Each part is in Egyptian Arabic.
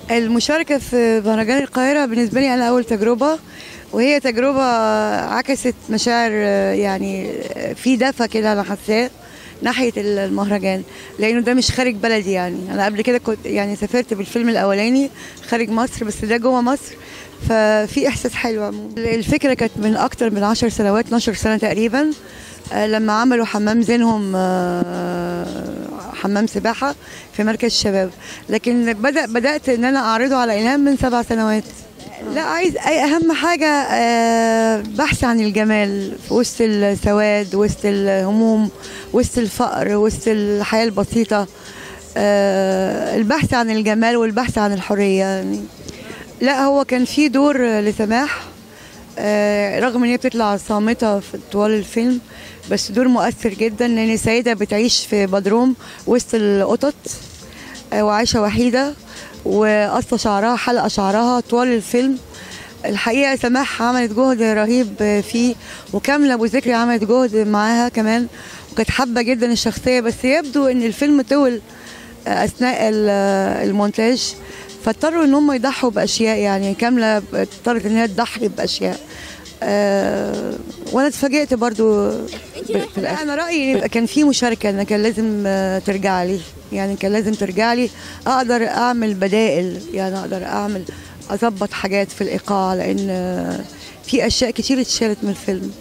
المشاركة في مهرجان القاهرة بالنسبة لي أنا أول تجربة وهي تجربة عكست مشاعر آه، يعني آه، في دفى كده أنا حاساه ناحية المهرجان لأنه ده مش خارج بلدي يعني أنا قبل كده كنت يعني سافرت بالفيلم الأولاني خارج مصر بس ده جوه مصر ففي إحساس حلو عموما الفكرة كانت من أكتر من 10 سنوات 12 سنة تقريبا آه، لما عملوا حمام زينهم آه، حمام سباحة في مركز الشباب لكن بدأ بدأت إن أنا أعرضه على إلهام من سبع سنوات لا عايز أي أهم حاجة آه، بحث عن الجمال في وسط السواد وسط الهموم وسط الفقر وسط الحياة البسيطة آه، البحث عن الجمال والبحث عن الحرية يعني لا هو كان في دور لسماح آه، رغم ان هي بتطلع صامتة في طوال الفيلم بس دور مؤثر جدا لان سيدة بتعيش في بدروم وسط القطط آه، وعايشة وحيدة وقصة شعرها حلقة شعرها طوال الفيلم الحقيقة سماح عملت جهد رهيب فيه وكاملة أبو ذكري عملت جهد معاها كمان وكانت حابة جدا الشخصية بس يبدو إن الفيلم طول أثناء ال- المونتاج فاضطروا إن هم يضحوا بأشياء يعني كاملة اضطرت إن هي تضحي بأشياء آه وانا اتفاجئت برضو ب- في الاخر انا رايي يبقى كان في مشاركه ان كان لازم آه، ترجع لي يعني كان لازم ترجع لي اقدر اعمل بدائل يعني اقدر اعمل اظبط حاجات في الايقاع لان آه، في اشياء كتير اتشالت من الفيلم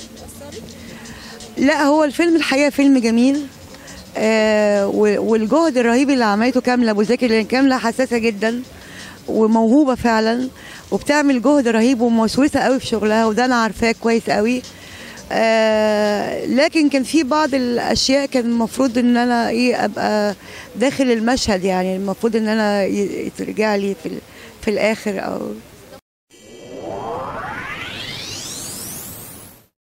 لا هو الفيلم الحقيقه فيلم جميل آه و- والجهد الرهيب اللي عملته كامله ابو زكي لان كامله حساسه جدا وموهوبه فعلا وبتعمل جهد رهيب وموسوسه قوي في شغلها وده انا عارفاه كويس قوي آه لكن كان في بعض الاشياء كان المفروض ان انا ايه ابقى داخل المشهد يعني المفروض ان انا ي- ترجع لي في ال- في الاخر او